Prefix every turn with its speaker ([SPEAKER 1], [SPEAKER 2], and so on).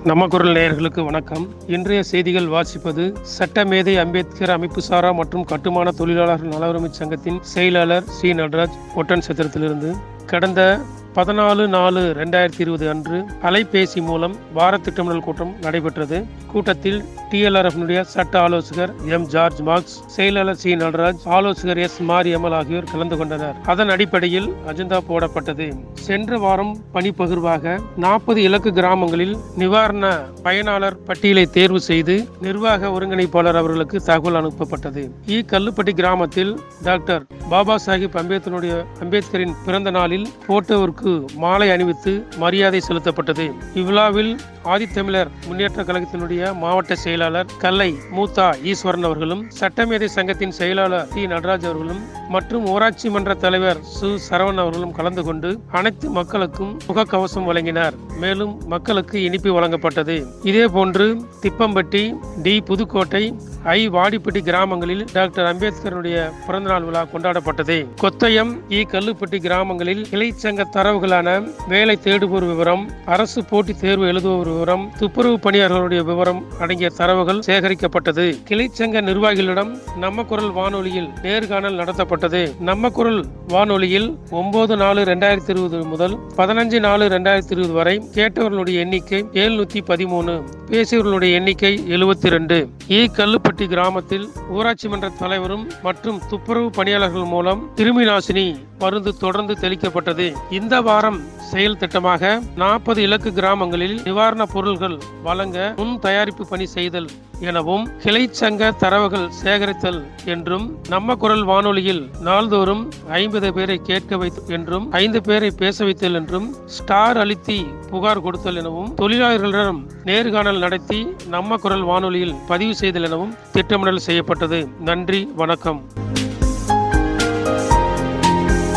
[SPEAKER 1] நம்ம குரல் நேயர்களுக்கு வணக்கம் இன்றைய செய்திகள் வாசிப்பது சட்டமேதை அம்பேத்கர் அமைப்பு சாரா மற்றும் கட்டுமான தொழிலாளர்கள் நல சங்கத்தின் செயலாளர் சி நடராஜ் ஒட்டன் சத்திரத்திலிருந்து கடந்த பதினாலு நாலு ரெண்டாயிரத்தி இருபது அன்று அலைபேசி மூலம் வார திட்டமிடல் கூட்டம் நடைபெற்றது கூட்டத்தில் டிஎல்ஆர்எஃப்னுடைய சட்ட ஆலோசகர் எம் ஜார்ஜ் மார்க்ஸ் செயலாளர் சி நடராஜ் ஆலோசகர் எஸ் மாரியம்மல் ஆகியோர் கலந்து கொண்டனர் அதன் அடிப்படையில் அஜெண்டா போடப்பட்டது சென்ற வாரம் பணிப்பகிர்வாக நாற்பது இலக்கு கிராமங்களில் நிவாரண பயனாளர் பட்டியலை தேர்வு செய்து நிர்வாக ஒருங்கிணைப்பாளர் அவர்களுக்கு தகவல் அனுப்பப்பட்டது இ கல்லுப்பட்டி கிராமத்தில் டாக்டர் பாபா சாஹிப் அம்பேத்கருடைய அம்பேத்கரின் பிறந்த நாளில் போட்டோவிற்கு மாலை அணிவித்து மரியாதை செலுத்தப்பட்டது இவ்விழாவில் ஆதித்தமிழர் முன்னேற்ற கழகத்தினுடைய மாவட்ட செயலாளர் கல்லை மூத்தா ஈஸ்வரன் அவர்களும் சட்டமேதை சங்கத்தின் செயலாளர் டி நடராஜ் அவர்களும் மற்றும் ஊராட்சி மன்ற தலைவர் சு சரவணன் அவர்களும் கலந்து கொண்டு அனைத்து மக்களுக்கும் முகக்கவசம் வழங்கினார் மேலும் மக்களுக்கு இனிப்பு வழங்கப்பட்டது இதே போன்று திப்பம்பட்டி டி புதுக்கோட்டை ஐ வாடிப்பட்டி கிராமங்களில் டாக்டர் அம்பேத்கருடைய பிறந்தநாள் விழா கொண்டாடப்பட்டது கொத்தயம் இ கல்லுப்பட்டி கிராமங்களில் கிளைச்சங்க தரவுகளான வேலை தேடுவோர் விவரம் அரசு போட்டி தேர்வு எழுதுவோர் விவரம் துப்புரவு பணியாளர்களுடைய விவரம் அடங்கிய தரவுகள் சேகரிக்கப்பட்டது கிளைச்சங்க நிர்வாகிகளிடம் நம்ம குரல் வானொலியில் நேர்காணல் நடத்தப்பட்டது நம்ம குரல் வானொலியில் ஒன்பது நாலு ரெண்டாயிரத்தி இருபது முதல் பதினஞ்சு நாலு ரெண்டாயிரத்தி இருபது வரை கேட்டவர்களுடைய எண்ணிக்கை எழுநூத்தி பதிமூணு பேசியவர்களுடைய எண்ணிக்கை எழுபத்தி ரெண்டு இ கல்லுப்பட்டி கிராமத்தில் ஊராட்சி மன்ற தலைவரும் மற்றும் துப்புரவு பணியாளர்கள் மூலம் கிருமி நாசினி மருந்து தொடர்ந்து தெளிக்கப்பட்டது இந்த வாரம் செயல் திட்டமாக நாற்பது இலக்கு கிராமங்களில் நிவாரணப் பொருள்கள் வழங்க முன் தயாரிப்பு பணி செய்தல் எனவும் கிளைச்சங்க தரவுகள் சேகரித்தல் என்றும் நம்ம குரல் வானொலியில் நாள்தோறும் ஐம்பது பேரை கேட்க வைத்து என்றும் ஐந்து பேரை பேச வைத்தல் என்றும் ஸ்டார் அளித்தி புகார் கொடுத்தல் எனவும் தொழிலாளர்களிடம் நேர்காணல் நடத்தி நம்ம குரல் வானொலியில் பதிவு செய்தல் எனவும் திட்டமிடல் செய்யப்பட்டது நன்றி வணக்கம்